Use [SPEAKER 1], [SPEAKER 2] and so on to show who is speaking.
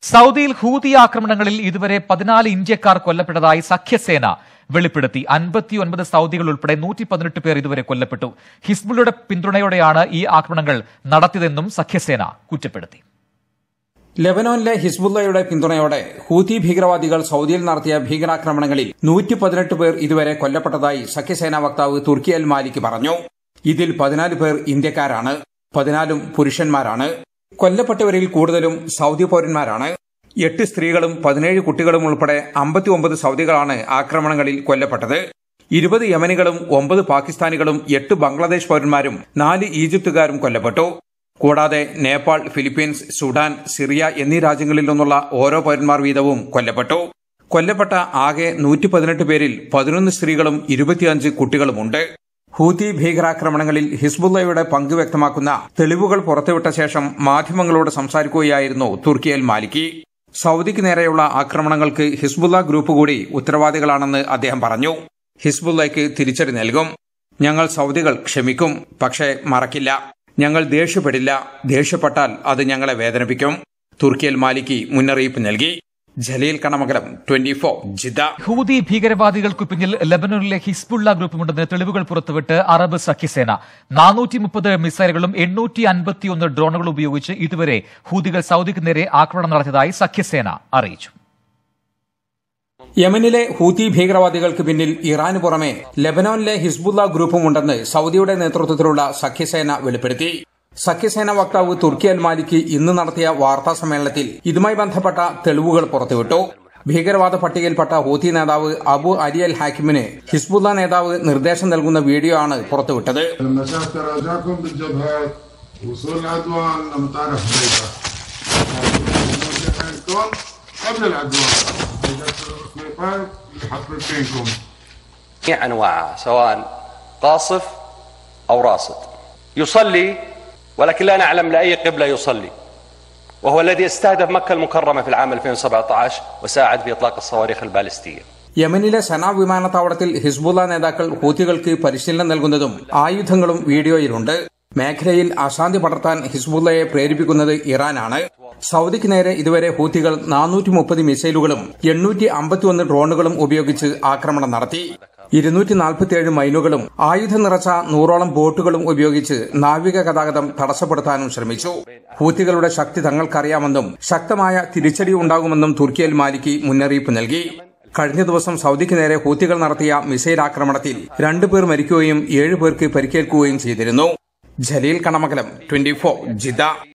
[SPEAKER 1] സൗദിയിൽ ഹൂതി ആക്രമണങ്ങളിൽ ഇതുവരെ പതിനാല് ഇന്ത്യക്കാർ കൊല്ലപ്പെട്ടതായി സഖ്യസേന വെളിപ്പെടുത്തി അൻപത്തിയൊൻപത് സൗദികൾ ഉൾപ്പെടെ നൂറ്റി പതിനെട്ട് പേർ ഇതുവരെ കൊല്ലപ്പെട്ടു ഹിസ്ബുള്ളയുടെ പിന്തുണയോടെയാണ് ഈ ആക്രമണങ്ങൾ നടത്തിയതെന്നും സഖ്യസേന കുറ്റപ്പെടുത്തി
[SPEAKER 2] ലെബനോനിലെ ഹിസ്ബുള്ളയുടെ പിന്തുണയോടെ ഹൂതി ഭീകരവാദികൾ സൗദിയിൽ നടത്തിയ ഭീകരാക്രമണങ്ങളിൽ നൂറ്റി പതിനെട്ട് പേർ ഇതുവരെ കൊല്ലപ്പെട്ടതായി സഖ്യസേനാ വക്താവ് തുർക്കി അൽ മാലിക് പറഞ്ഞു ഇതിൽ പതിനാല് പേർ ഇന്ത്യക്കാരാണ് പതിനാലും പുരുഷന്മാരാണ് കൊല്ലപ്പെട്ടവരിൽ കൂടുതലും സൗദി പൌരന്മാരാണ് എട്ട് സ്ത്രീകളും പതിനേഴ് കുട്ടികളും ഉൾപ്പെടെ അമ്പത്തിയൊമ്പത് സൗദികളാണ് ആക്രമണങ്ങളിൽ കൊല്ലപ്പെട്ടത് ഇരുപത് യമനികളും ഒമ്പത് പാകിസ്ഥാനികളും എട്ട് ബംഗ്ലാദേശ് പൌരന്മാരും നാല് ഈജിപ്തുകാരും കൊല്ലപ്പെട്ടു കൂടാതെ നേപ്പാൾ ഫിലിപ്പീൻസ് സുഡാൻ സിറിയ എന്നീ രാജ്യങ്ങളിൽ നിന്നുള്ള ഓരോ പൌരന്മാർ വീതവും കൊല്ലപ്പെട്ടു കൊല്ലപ്പെട്ട ആകെ നൂറ്റി പതിനെട്ട് പേരിൽ പതിനൊന്ന് സ്ത്രീകളും ഇരുപത്തിയഞ്ച് കുട്ടികളുമുണ്ട് ഹൂതി ഭീകരാക്രമണങ്ങളിൽ ഹിസ്ബുള്ളയുടെ പങ്ക് വ്യക്തമാക്കുന്ന തെളിവുകൾ പുറത്തുവിട്ട ശേഷം മാധ്യമങ്ങളോട് സംസാരിക്കുകയായിരുന്നു തുർക്കിയൽ മാലിക്കി സൗദിക്ക് നേരെയുള്ള ആക്രമണങ്ങൾക്ക് ഹിസ്ബുള്ള ഗ്രൂപ്പ് കൂടി ഉത്തരവാദികളാണെന്ന് അദ്ദേഹം പറഞ്ഞു ഹിസ്ബുള്ളയ്ക്ക് തിരിച്ചടി നൽകും ഞങ്ങൾ സൗദികൾ ക്ഷമിക്കും പക്ഷേ മറക്കില്ല ഞങ്ങൾ ദേഷ്യപ്പെടില്ല ദേഷ്യപ്പെട്ടാൽ അത് ഞങ്ങളെ വേദനിപ്പിക്കും തുർക്കിയൽ മാലിക്കി മുന്നറിയിപ്പ് നൽകി Jaleel Kanamakalam twenty four Jeddah
[SPEAKER 1] Houthi ഭീകരവാദികൾക്കു പിന്നിൽ ലെബനോനിലെ ഹിസ്ബുള്ള ഗ്രൂപ്പുമുണ്ടെന്ന് തെളിവുകൾ പുറത്തുവിട്ട് അറബ് സഖ്യസേന നാനൂറ്റി മുപ്പത് മിസൈലുകളും എണ്ണൂറ്റി അൻപത്തിയൊന്ന് ഡ്രോണുകളും ഉപയോഗിച്ച് ഇതുവരെ ഹൂതികൾ സൗദിക്ക് നേരെ ആക്രമണം നടത്തിയതായി സഖ്യസേന അറിയിച്ചു
[SPEAKER 2] യമനിലെ ഹൂതി ഭീകരവാദികൾക്ക് പിന്നിൽ ഇറാന് പുറമെ ലെബനോനിലെ ഹിസ്ബുള്ള ഗ്രൂപ്പുമുണ്ടെന്ന് സൗദിയുടെ നേതൃത്വത്തിലുള്ള സഖ്യസേന വെളിപ്പെടുത്തി സഖ്യസേന വക്താവ് തുർക്കി അൽ മാലിക്ക് ഇന്ന് നടത്തിയ വാർത്താ സമ്മേളനത്തിൽ ഇതുമായി ബന്ധപ്പെട്ട തെളിവുകൾ പുറത്തുവിട്ടു ഭീകരവാദ പട്ടികയിൽപ്പെട്ട ഹൂതി നേതാവ് അബു അലി അൽ ഹാക്കിമിന് ഹിസ്ബുള്ള നേതാവ് നിർദ്ദേശം നൽകുന്ന വീഡിയോ ആണ് പുറത്തുവിട്ടത്
[SPEAKER 3] لما شاف تراجعكم بالجبهات وصول العدوان لمطار حديقة عندكم قبل العدوان الخليفات حفرتينكم
[SPEAKER 4] جميع انواعها سواء قاصف او راصد يصلي ولكن لا نعلم لاي قبله يصلي وهو الذي استهدف مكه المكرمه في العام 2017 وساعد في اطلاق الصواريخ البالستيه
[SPEAKER 2] യമനിലെ സന വിമാനത്താവളത്തിൽ ഹിസ്ബുള്ള നേതാക്കൾ ഹൂത്തികൾക്ക് പരിശീലനം നൽകുന്നതും ആയുധങ്ങളും വീഡിയോയിലുണ്ട് മേഖലയിൽ അശാന്തി പടർത്താൻ ഹിസ്ബുള്ളയെ പ്രേരിപ്പിക്കുന്നത് ഇറാനാണ് സൗദിക്ക് നേരെ ഇതുവരെ ഹൂത്തികൾ നാനൂറ്റി മുപ്പത് മിസൈലുകളും എണ്ണൂറ്റി അമ്പത്തിയൊന്ന് ഡ്രോണുകളും ഉപയോഗിച്ച് ആക്രമണം നടത്തി ഇരുന്നൂറ്റി നാൽപ്പത്തിയേഴ് മൈനുകളും ആയുധം നിറച്ച നൂറോളം ബോട്ടുകളും ഉപയോഗിച്ച് നാവിക ഗതാഗതം തടസ്സപ്പെടുത്താനും ശ്രമിച്ചു ഹൂത്തികളുടെ ശക്തി തങ്ങൾക്കറിയാമെന്നും ശക്തമായ തിരിച്ചടി ഉണ്ടാകുമെന്നും തുർക്കിയൽ മാലിക്കി മുന്നറിയിപ്പ് നൽകി കഴിഞ്ഞ ദിവസം സൗദിക്ക് നേരെ ഹൂത്തികൾ നടത്തിയ മിസൈൽ ആക്രമണത്തിൽ രണ്ടു പേർ മരിക്കുകയും ഏഴ് പേർക്ക് പരിക്കേൽക്കുകയും ചെയ്തിരുന്നു Jaleel Kanamakalam twenty four Jeddah